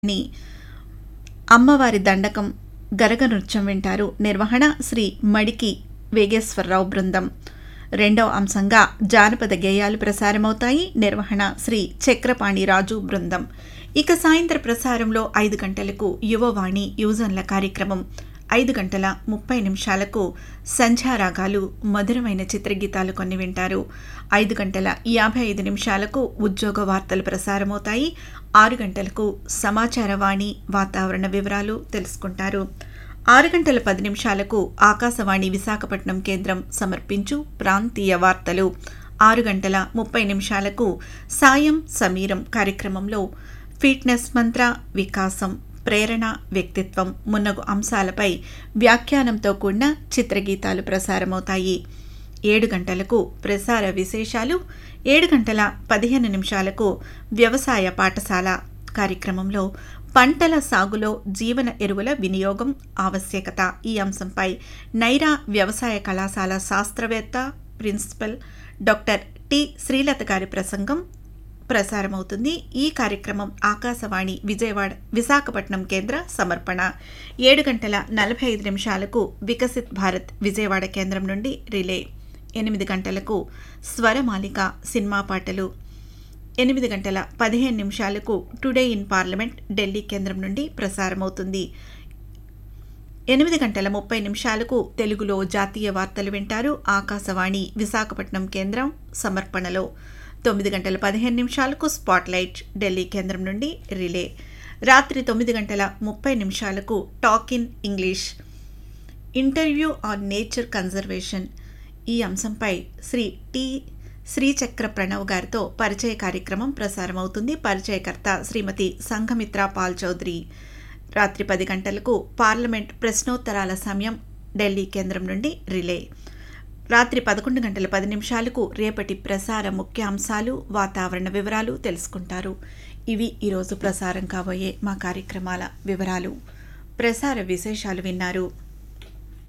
ని అమ్మవారి దండకం గరగ నృత్యం వింటారు నిర్వహణ శ్రీ మడికి వేగేశ్వరరావు బృందం రెండవ అంశంగా జానపద గేయాలు ప్రసారమవుతాయి నిర్వహణ శ్రీ చక్రపాణి రాజు బృందం ఇక సాయంత్ర ప్రసారంలో ఐదు గంటలకు యువవాణి యువజనుల కార్యక్రమం ఐదు గంటల ముప్పై నిమిషాలకు సంధ్యారాగాలు మధురమైన చిత్రగీతాలు కొన్ని వింటారు ఐదు గంటల యాభై ఐదు నిమిషాలకు ఉద్యోగ వార్తలు ప్రసారమవుతాయి ఆరు గంటలకు సమాచార వాణి వాతావరణ వివరాలు తెలుసుకుంటారు ఆరు గంటల పది నిమిషాలకు ఆకాశవాణి విశాఖపట్నం కేంద్రం సమర్పించు ప్రాంతీయ వార్తలు ఆరు గంటల ముప్పై నిమిషాలకు సాయం సమీరం కార్యక్రమంలో ఫిట్నెస్ మంత్ర వికాసం ప్రేరణ వ్యక్తిత్వం మున్నగు అంశాలపై వ్యాఖ్యానంతో కూడిన చిత్రగీతాలు ప్రసారమవుతాయి ఏడు గంటలకు ప్రసార విశేషాలు ఏడు గంటల పదిహేను నిమిషాలకు వ్యవసాయ పాఠశాల కార్యక్రమంలో పంటల సాగులో జీవన ఎరువుల వినియోగం ఆవశ్యకత ఈ అంశంపై నైరా వ్యవసాయ కళాశాల శాస్త్రవేత్త ప్రిన్సిపల్ డాక్టర్ టి శ్రీలత గారి ప్రసంగం ప్రసారమవుతుంది ఈ కార్యక్రమం ఆకాశవాణి విజయవాడ విశాఖపట్నం కేంద్ర సమర్పణ ఏడు గంటల నలభై ఐదు నిమిషాలకు వికసిత్ భారత్ విజయవాడ కేంద్రం నుండి రిలే ఎనిమిది గంటలకు స్వరమాలిక సినిమా పాటలు ఎనిమిది గంటల పదిహేను నిమిషాలకు టుడే ఇన్ పార్లమెంట్ ఢిల్లీ కేంద్రం నుండి ప్రసారమవుతుంది ఎనిమిది గంటల ముప్పై నిమిషాలకు తెలుగులో జాతీయ వార్తలు వింటారు ఆకాశవాణి విశాఖపట్నం కేంద్రం సమర్పణలో తొమ్మిది గంటల పదిహేను నిమిషాలకు స్పాట్లైట్ ఢిల్లీ కేంద్రం నుండి రిలే రాత్రి తొమ్మిది గంటల ముప్పై నిమిషాలకు talk in English interview on nature conservation ఈ అంశంపై శ్రీ టి శ్రీచక్ర ప్రణవ్ గారితో పరిచయ కార్యక్రమం ప్రసారమవుతుంది పరిచయకర్త శ్రీమతి సంఘమిత్ర పాల్ చౌదరి రాత్రి పది గంటలకు పార్లమెంట్ ప్రశ్నోత్తరాల సమయం ఢిల్లీ కేంద్రం నుండి రిలే రాత్రి పదకొండు గంటల పది నిమిషాలకు రేపటి ప్రసార ముఖ్యాంశాలు వాతావరణ వివరాలు తెలుసుకుంటారు ఇవి ఈరోజు ప్రసారం కాబోయే మా కార్యక్రమాల వివరాలు ప్రసార విశేషాలు విన్నారు